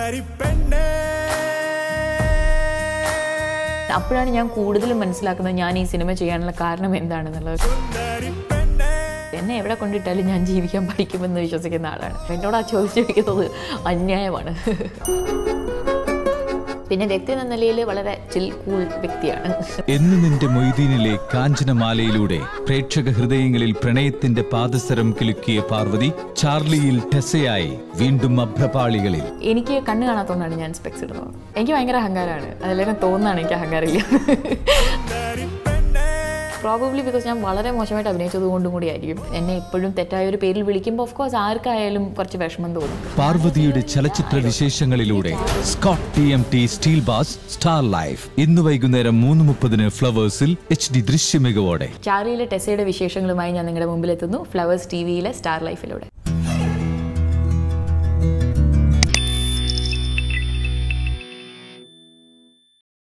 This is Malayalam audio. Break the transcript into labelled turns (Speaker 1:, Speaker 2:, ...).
Speaker 1: അപ്പോഴാണ് ഞാൻ കൂടുതലും മനസ്സിലാക്കുന്നത് ഞാൻ ഈ സിനിമ ചെയ്യാനുള്ള കാരണം എന്താണെന്നുള്ളത് എന്നെ എവിടെ കൊണ്ടിട്ടാലും ഞാൻ ജീവിക്കാൻ പഠിക്കുമെന്ന് വിശ്വസിക്കുന്ന ആളാണ് എന്നോട് ആ ചോദിച്ചു ചോദിക്കുന്നത് അന്യായമാണ് പിന്നെ വ്യക്തി എന്ന നിലയിൽ വളരെ ചിൽ കൂൾ വ്യക്തിയാണ്
Speaker 2: എന്ന് നിന്റെ മൊയ്തീനിലെ കാഞ്ചനമാലയിലൂടെ പ്രേക്ഷക ഹൃദയങ്ങളിൽ പ്രണയത്തിന്റെ പാദസരം കിലുക്കിയ പാർവതി ചാർലിയിൽ ടെസയായി വീണ്ടും അഭ്രപാളികളിൽ
Speaker 1: എനിക്ക് കണ്ണ് കാണാത്തതുകൊണ്ടാണ് ഞാൻ സ്പെക്സ് ഇടുന്നത് എനിക്ക് ഭയങ്കര അഹങ്കാരമാണ് അതിലെന്നെ തോന്നുന്നതാണ് എനിക്ക് അഹങ്കാരമില്ല പ്രോബബ്ലി ബിക്കോസ് ഞാൻ വളരെ മോശമായിട്ട് അഭിനയിച്ചത് കൊണ്ടും കൂടി ആയിരിക്കും എന്നെ എപ്പോഴും തെറ്റായ ഒരു പേരിൽ വിളിക്കുമ്പോൾ ഓഫ് കോഴ്സ് ആർക്കായാലും കുറച്ച് വിഷമം തോന്നും
Speaker 2: പാർവതിയുടെ ചലച്ചിത്ര വിശേഷങ്ങളിലൂടെ Scott T M T steel bars star life ഇന്ന് വൈകുന്നേരം മൂന്ന് മുപ്പതിന് ഫ്ലവേഴ്സിൽ എച്ച് ഡി ദൃശ്യമികവോടെ
Speaker 1: ചാറിയിലെ ടെസയുടെ വിശേഷങ്ങളുമായി ഞാൻ നിങ്ങളുടെ മുമ്പിലെത്തുന്നു ഫ്ലവേഴ്സ് ടി വിയിലെ സ്റ്റാർ ലൈഫിലൂടെ